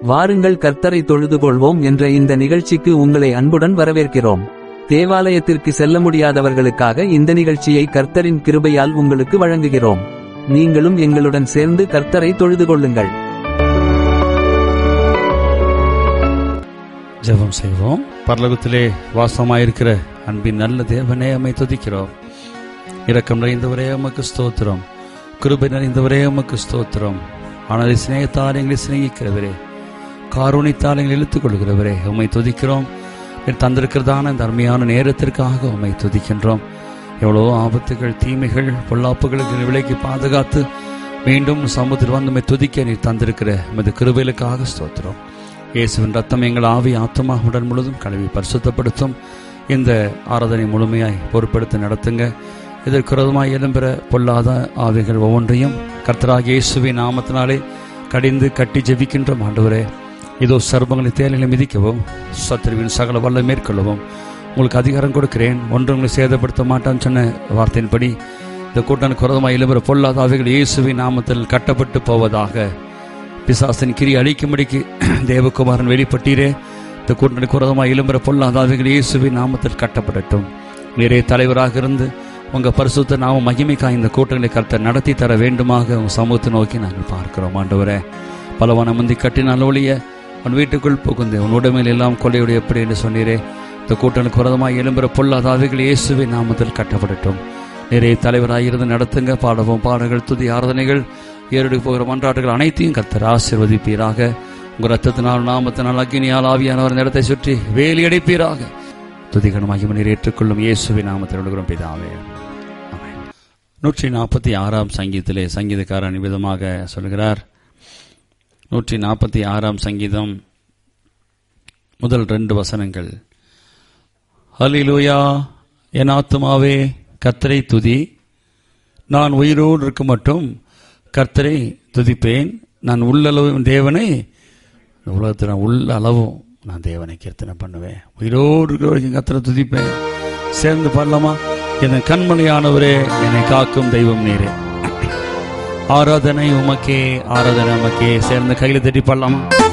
வாருங்கள் கர்த்தரை தொழுது கொள்வோம் என்ற இந்த நிகழ்ச்சிக்கு உங்களை அன்புடன் வரவேற்கிறோம் தேவாலயத்திற்கு செல்ல முடியாதவர்களுக்காக இந்த நிகழ்ச்சியை கர்த்தரின் கிருபையால் உங்களுக்கு வழங்குகிறோம் நீங்களும் எங்களுடன் சேர்ந்து கர்த்தரை தொழுது கொள்ளுங்கள் ஜெபம் செய்வோம் பரலோகத்திலே வாசமாயிருக்கிற அன்பின் நல்ல தேவனே அம்மை துதிக்கிறோம் இரக்கம் நிறைந்தவரே உமக்கு ஸ்தோத்திரம் கிருபை நிறைந்தவரே உமக்கு ஸ்தோத்திரம் ஆனால் சிநேகத்தால் எங்களை சிநேகிக்கிறவரே காரூணித்தால் எங்களை இழுத்துக் கொள்கிறவரே உம்மை துதிக்கிறோம் நீர் தந்திருக்கிறதான இந்த அருமையான நேரத்திற்காக உம்மை துதிக்கின்றோம் எவ்வளோ ஆபத்துகள் தீமைகள் பொல்லாப்புகளுக்கு விலைக்கு பாதுகாத்து மீண்டும் சமுதிரம் வந்து உம்மை துதிக்க நீர் தந்திருக்கிற உமது கிருபைகளுக்காக ஸ்தோத்திரம் இயேசுவின் ரத்தம் எங்கள் ஆவி ஆத்மா உடல் முழுதும் கழுவி பரிசுத்தப்படுத்தும் இந்த ஆராதனை முழுமையாய் பொறுப்படுத்தி நடத்துங்க இதற்குரதமாய் எழும்பெற பொல்லாத ஆவிகள் ஒவ்வொன்றையும் கர்த்தராக இயேசுவின் நாமத்தினாலே கடிந்து கட்டி ஜெபிக்கின்ற ஆண்டவரே இதோ சர்வங்களை தேலைகளை மிதிக்கவும் சத்துருவின் சகல வல்ல மேற்கொள்ளவும் உங்களுக்கு அதிகாரம் கொடுக்கிறேன் ஒன்று உங்களை சேதப்படுத்த மாட்டான்னு சொன்ன வார்த்தையின்படி இந்த கூட்டணி குரதமாய் எழும்பெற பொல்லாத ஆவிகள் இயேசுவின் நாமத்தில் கட்டப்பட்டு போவதாக பிசாசின் கிரி அழிக்கும்படிக்கு தேவகுமாரன் வெளிப்பட்டீரே இந்த கூட்டணி குரதமாக இளம்பர பொல்லாதாவிகள் இயேசுவின் நாமத்தில் கட்டப்படட்டும் நீரே தலைவராக இருந்து உங்க பரிசுத்த நாம மகிமைக்காய் இந்த கூட்டங்களை கர்த்தர் நடத்தி தர வேண்டுமாக உங்க சமூகத்தை நோக்கி நாங்கள் பார்க்கிறோம் ஆண்டவரே பலவான முந்தி கட்டினால் ஒழிய உன் வீட்டுக்குள் புகுந்து உன் உடமையில் எல்லாம் கொள்ளையுடைய எப்படி என்று சொன்னீரே இந்த கூட்டணி குரதமாக எழும்புற பொல்லாதாவிகள் இயேசுவின் நாமத்தில் கட்டப்படட்டும் நிறைய தலைவராக இருந்து நடத்துங்க பாடவும் பாடல்கள் துதி ஆராதனைகள் ஏறெடுக்க போகிற மன்றாட்டுகள் அனைத்தையும் கர்த்தர் ஆசிர்வதிப்பீராக உங்கள் ரத்தத்தினால் நாமத்தினால் அக்னியால் ஆவியானவர் இந்த இடத்தை சுற்றி வேலி அடைப்பீராக துதிகணம் மகிமனீர் ஏற்றுக்கொள்ளும் இயேசுவின் நாமத்தில் விடுகிறோம் பிதாவே ஆமென். நூற்றி நாற்பத்தி ஆறாம் சங்கீதத்திலே சங்கீதக்காரன் விதமாக சொல்கிறார் நூற்றி நாற்பத்தி ஆறாம் சங்கீதம் முதல் ரெண்டு வசனங்கள் ஹலிலூயா என் ஆத்துமாவே கர்த்தரை துதி நான் உயிரோடு இருக்க மட்டும் கர்த்தரை துதிப்பேன் நான் உள்ளளவும் தேவனை இந்த உலகத்தில் நான் உள்ள அளவும் நான் தேவனை கீர்த்தனை பண்ணுவேன் உயிரோடு இருக்கிற வரைக்கும் கர்த்தரை துதிப்பேன் சேர்ந்து பாடலாமா என் கண்மணியானவரே என்னை காக்கும் தெய்வம் நீரே ஆராதனை உமக்கே ஆராதனை உமக்கே சேர்ந்து கையில் தட்டி பாடலாமா